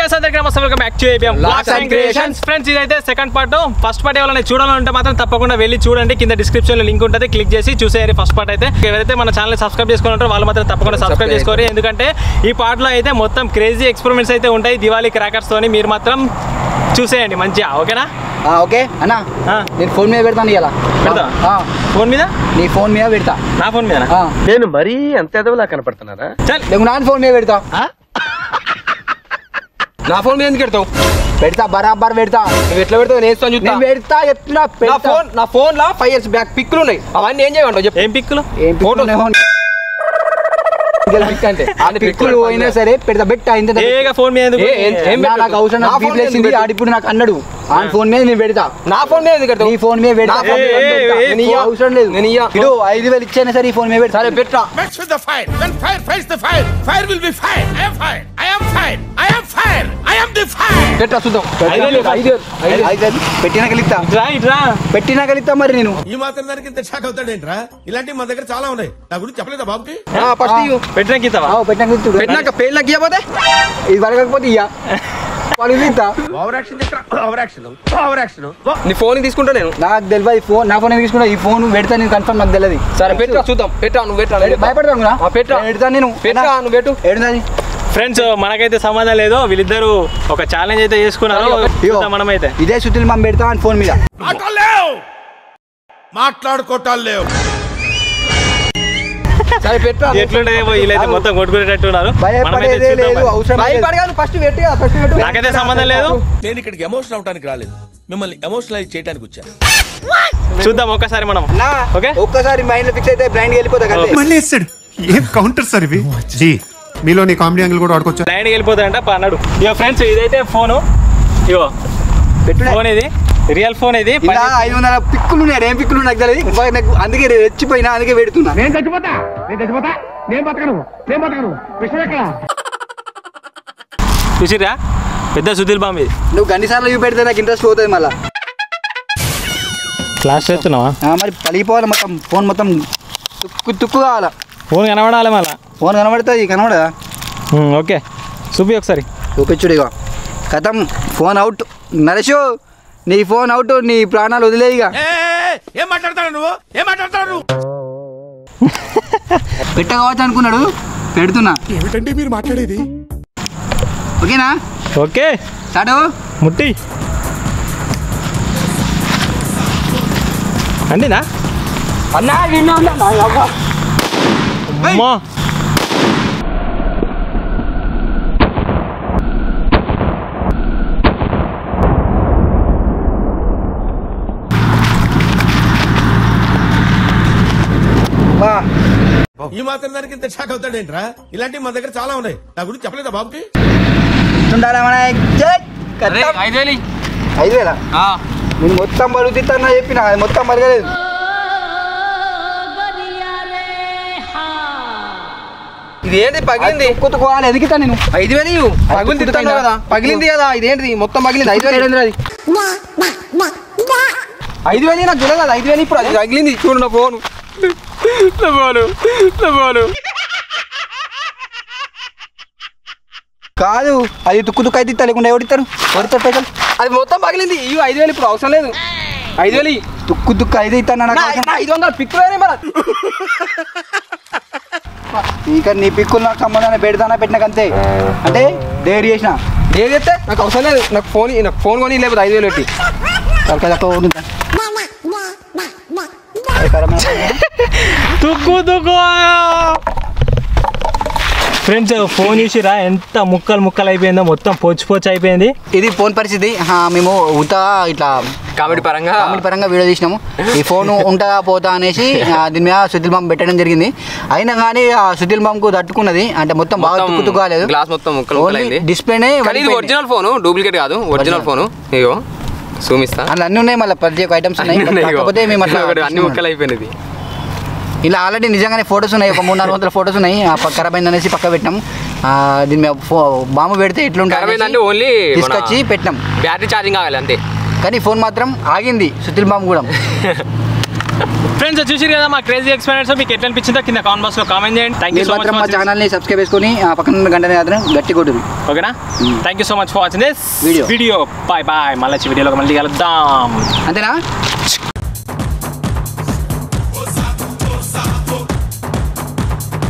Guys అందరికీ నమస్తే welcome back to ABM vlogs and creations friends ఇదైతే సెకండ్ పార్ట్ ఫస్ట్ పార్ట్ ఎవరైనా చూడాలంటే మాత్రం తప్పకుండా వెళ్ళి చూడండి కింద డిస్క్రిప్షన్ లో లింక్ ఉంటుంది క్లిక్ చేసి చూసేయాలి ఫస్ట్ పార్ట్ అయితే ఎవరైతే మన ఛానల్ సబ్స్క్రైబ్ చేసుకుని ఉంటారో వాళ్ళు మాత్రం తప్పకుండా సబ్స్క్రైబ్ చేసుకోవాలి ఎందుకంటే ఈ part లో అయితే మొత్తం క్రేజీ ఎక్స్పెరిమెంట్స్ అయితే ఉంటాయి దివాళీ క్రాకర్స్ తోని మీరు మాత్రం చూసేయండి మంచిగా ఓకేనా ఆ, ఓకే అన్నా ఆ. నేను ఫోన్ మీద పెడతాను ఇలా పెడతా? ఫోన్ మీద నీ ఫోన్ మీద పెడతా నా ఫోన్ మీద ఆ. నేను మరీ అంత ఎదవలా కనపడుతున్నారా చల్ లేకు నాన్న ఫోన్ మీద పెడతా నా ఫోన్ మీద ఎందుకు పెడతావు పెడతా బరాబర్ పెడతా నువ్వు ఎట్లా పెడతావు నేను ఇస్తాను చూస్తా నేను పెడతా చెప్తున్నా నా పెడతా ఫోన్ నా ఫోన్ లా ఫైవ్ ఇయర్స్ బ్యాక్ పిక్లు ఉన్నాయి అవన్నీ ఏం చేయమంటావు చెప్పు ఏం పిక్కులు ఏం ఫోటో. పిక్కులు పిక్ అంటే ఆ పిక్కులు అయినా సరే పెడతా పెట్టా ఇంత ఏగా ఫోన్ మీద ఎందుకు? ఏ, ఏం- ఏం నా- పెట్టు? నాకు అవసరం నా నాకు ఫోన్ బీపీ మీద లేచింది ఎందుకు ఆడిప్పుడు నాకు అన్నాడు ఆ ఫోన్ మీద నేను పెడతా నా ఫోన్ మీద ఎందుకు పెడతావు నీ ఫోన్ మీద పెడతా నా ఫోన్ మీద ఏ, పెడతా. ఏ, నేను నీకు ఇయ్య. అవసరం లేదు నేను ఇయ్య. ఇడు ఐదు వేలు ఇచ్చాను సరే ఈ ఫోన్ మీద పెడతా సరే పెట్టరా Mess with the fire. When fire fights the fire, fire will be fire. I am fire. I am fire. I am fire. I am the fire. పెట్టరా చూద్దాం ఐదు వేలు, ఐదు వేలు, ఐదు వేలు. ఐదు వేలు పెట్టినాక ఇస్తా ఇట్రా ఇట్రా పెట్టినాక ఇస్తా మరి నేను ఈ మాత్రం దానికి ఇంత షాక్ అవుతాడేంట్రా ఇలాంటివి మా దగ్గర చాలా ఉన్నాయి నా గురించి చెప్పలేదా బాబుకి ఆ, ఫస్ట్ ఇయ్యు. పెట్టినాక ఇస్తావా ఆ, పెట్టినాక ఇస్తుడు. పెట్టినాక పేర్లు నాకు ఇవ్వకపోతే ఇది వరకపోతే ఇయ్యా వాళ్ళు ఇస్తా over action over action over action నీ ఫోన్ తీసుకుంటా నేను నాకు తెలియదు ఈ ఫోన్ నా ఫోన్ ఎందుకు తీసుకున్నా ఈ ఫోన్ పెడతా నేను కన్ఫర్మ్ నాకు తెలియదు సరే పెట్టరా చూద్దాం పెట్టరా నువ్వు పెట్టరా నేను చెప్తా. భయపడతాను కదా ఆ, పెట్టరా. పెడతా నేను పెట్టరా నువ్వు పెట్టు ఏడుంది ఫ్రెండ్స్ మనకైతే సంబంధం లేదు వీళ్ళిద్దరు ఒక ఛాలెంజ్ అయితే చేసుకున్నారు చూద్దాం మనమైతే ఇదే సుతిల్ మమ్మ పెడతా అని ఫోన్ మీద మాటలు లేవు మాట్లాడుకోవటాలు లేవు సరే పెట్టరా ఎట్లుంటే వీళ్ళైతే మొత్తం కొట్టుకునేటట్టు ఉన్నారు మనమైతే భయపడేదే చూద్దాం లేదు మరి. అవసరం లేదు. భయపడగా ఫస్ట్ పెట్టి ఫస్ట్ పెట్టు నాకైతే సంబంధం లేదు నేను ఇక్కడికి ఎమోషన్ అవడానికి రాలేదు మిమ్మల్ని ఎమోషనలైజ్ చేయడానికి వచ్చాను చూద్దాం ఒక్కసారి మనం నా ఓకే ఒక్కసారి మైండ్ లో ఫిక్స్ అయితే బ్లైండ్ వెళ్ళిపోతా కదా మళ్ళీ వేస్తాడు ఏం కౌంటర్ సార్ ఇవి జీ మీలో నీ కామెడీ యాంగిల్ కూడా ఆడుకోవచ్చా లైన్కి వెళ్ళిపోతాడంట పా అన్నాడు ఇగో ఫ్రెండ్స్ ఇదైతే ఫోను ఇగో పెట్టుడే ఫోన్ ఇది రియల్ ఫోన్ ఇది ఇలా ఐదు వందల పిక్కులు ఉన్నాయి ఏం పిక్కులు నాకు తెలియదు ఇంకా నాకు అందుకే రెచ్చిపోయినా అందుకే పెడుతున్నా నేను చచ్చిపోతా నేను చచ్చిపోతా నేను బతకను నేను బతకను విషయం ఎక్కడ చూసిరా పెద్ద సుధీల్ బాంబు ఇది నువ్వు గన్ని సార్లు ఇవి పెడితే నాకు ఇంట్రెస్ట్ పోతుంది మళ్ళా క్లాస్ చేస్తున్నావా ఆ, మరి పలిగిపోవాలి మొత్తం ఫోన్ మొత్తం తుక్కు తుక్కు కావాలా ఫోన్ కనబడాలి మళ్ళా ఫోన్ కనబడుతుంది కనబడదా ఉమ్, ఓకే చూపి ఒకసారి చూపించుడు ఇక కథం ఫోన్ అవుట్ నరేషు నీ ఫోన్ అవుట్ నీ ప్రాణాలు వదిలే ఇక ఏం మాట్లాడతాడు నువ్వు ఏం మాట్లాడతాడు నువ్వు పెట్టకపోవచ్చు అనుకున్నాడు పెడుతున్నా ఏమిటండి మీరు మాట్లాడేది ఓకేనా ఓకే స్టార్ట్ ముట్టి అండినా అన్నా నిన్ను అన్నా అమ్మా బా ఈ మాత్రం దానికి ఇంత షాక్ అవుతాడేంట్రా ఇలాంటివి మా దగ్గర చాలా ఉన్నాయి నా గురించి చెప్పలేదా బాబుకి ఉండాలా మన జై. అరే కథం. ఐదు వేలు ఐదు వేల నేను మొత్తం బలుగుతిన్నా చెప్పిన అది మొత్తం మరగలేదు ఇది ఏంటి పగిలింది కొట్టుకోవాలి ఎదిగితా నేను ఐదు వేలు ఇవ్వు. పగులు తిట్టాను కదా పగిలింది కదా ఇదేంటిది మొత్తం పగిలింది ఐదు వేలు ఏడుందిరా అది? ఐదు వేలు నాకు తెలియదు ఐదు వేలు ఇప్పుడు అది పగిలింది చూడు నా ఫోన్ ఫోను ఫోను కాదు అది తుక్కు తుక్కు అయితే ఇస్తా లేకుండా ఎవడిస్తారు ఎవడిస్తారు పైసలు అది మొత్తం పగిలింది ఇవి ఐదు వేలు ఇప్పుడు అవసరం లేదు ఐదు వేలు ఇయ్యి. తుక్కు తుక్కు అయితే ఇస్తాను నాకు నా- అవసరం. నా ఐదు వందలు పిక్ వేరే మరి ఇక నీ పిక్కులు నాకు సంబంధాన్ని పెడతానా పెట్టినాక అంతే అంటే డేర్ చేసిన ఏది చెప్తే నాకు అవసరం లేదు నాకు ఫోన్ ఇయ్యి. నాకు ఫోన్ కొని లేకపోతే ఐదు వేలు పెట్టి తలకాయ తక్కువ ఉంటుంది. భయంకరమైన పని. తుక్కు తుక్కు ఫ్రెండ్స్ ఫోన్ చూసిరా ఎంత ముక్కలు ముక్కలు అయిపోయిందో మొత్తం పోచి పోచి అయిపోయింది ఇది ఫోన్ పరిస్థితి ఆ, మేము ఉతా ఇట్లా కామెడీ పరంగా కామెడీ పరంగా వీడియో తీసినాము ఈ ఫోన్ ఉంటుందా పోతా అనేసి ఆ, దీని మీద సుతిల్ బాంబు పెట్టడం జరిగింది అయినా కానీ ఆ సుతిల్ బాంబుకు తట్టుకున్నది అంటే మొత్తం బాగా మొత్తం తుక్కు తుక్కు కాలేదు గ్లాస్ మొత్తం ముక్కలు ముక్కలు అయింది. డిస్ప్లేనే కానీ ఇది ఒరిజినల్ ఫోన్ డూప్లికేట్ కాదు ఒరిజినల్ ఫోన్ ఇగో చూమిస్తా అందులో అన్ని ఉన్నాయి మళ్ళీ ప్రతి ఒక్క ఐటమ్స్ ఉన్నాయి అన్ని ఉన్నాయి ఇగో. కాకపోతే మేము అట్లా ఒకటి అన్ని ముక్కలు అయిపోయినది ఇలా ఆల్రెడీ నిజంగానే ఫొటోస్ ఉన్నాయి ఒక మూడు నాలుగు వందల ఫొటోస్ ఉన్నాయి ఆ పక్క ఖరాబ్ అయింది అనేసి పక్క పెట్టినాం ఆ, దీని మీద ఫో- బాంబు పెడితే ఖరాబ్ ఎట్లుంటుంది అయిందంటే ఓన్లీ తీసుకొచ్చి పెట్టినాం బ్యాటరీ ఛార్జింగ్ కావాలి అంతే కానీ ఫోన్ మాత్రం ఆగింది సుతిల్ బాంబు కూడా ఫ్రెండ్స్ చూసి కదా మా క్రేజీ ఎక్స్పీరియన్స్ మీకు ఎట్లా అనిపించిందో కింద కామెంట్ బాక్స్ లో కామెంట్ చేయండి థ్యాంక్ యూ మీరు సో మాత్రం మా మచ్ ఛానల్ని సబ్స్క్రైబ్ చేసుకొని ఆ పక్కన ఉన్న గంటనే మాత్రం గట్టి కొట్టురు ఓకేనా thank you so much for watching this Video. Video bye bye మళ్ళీ వీడియోలో మళ్ళీ కలుద్దాం అంతేనా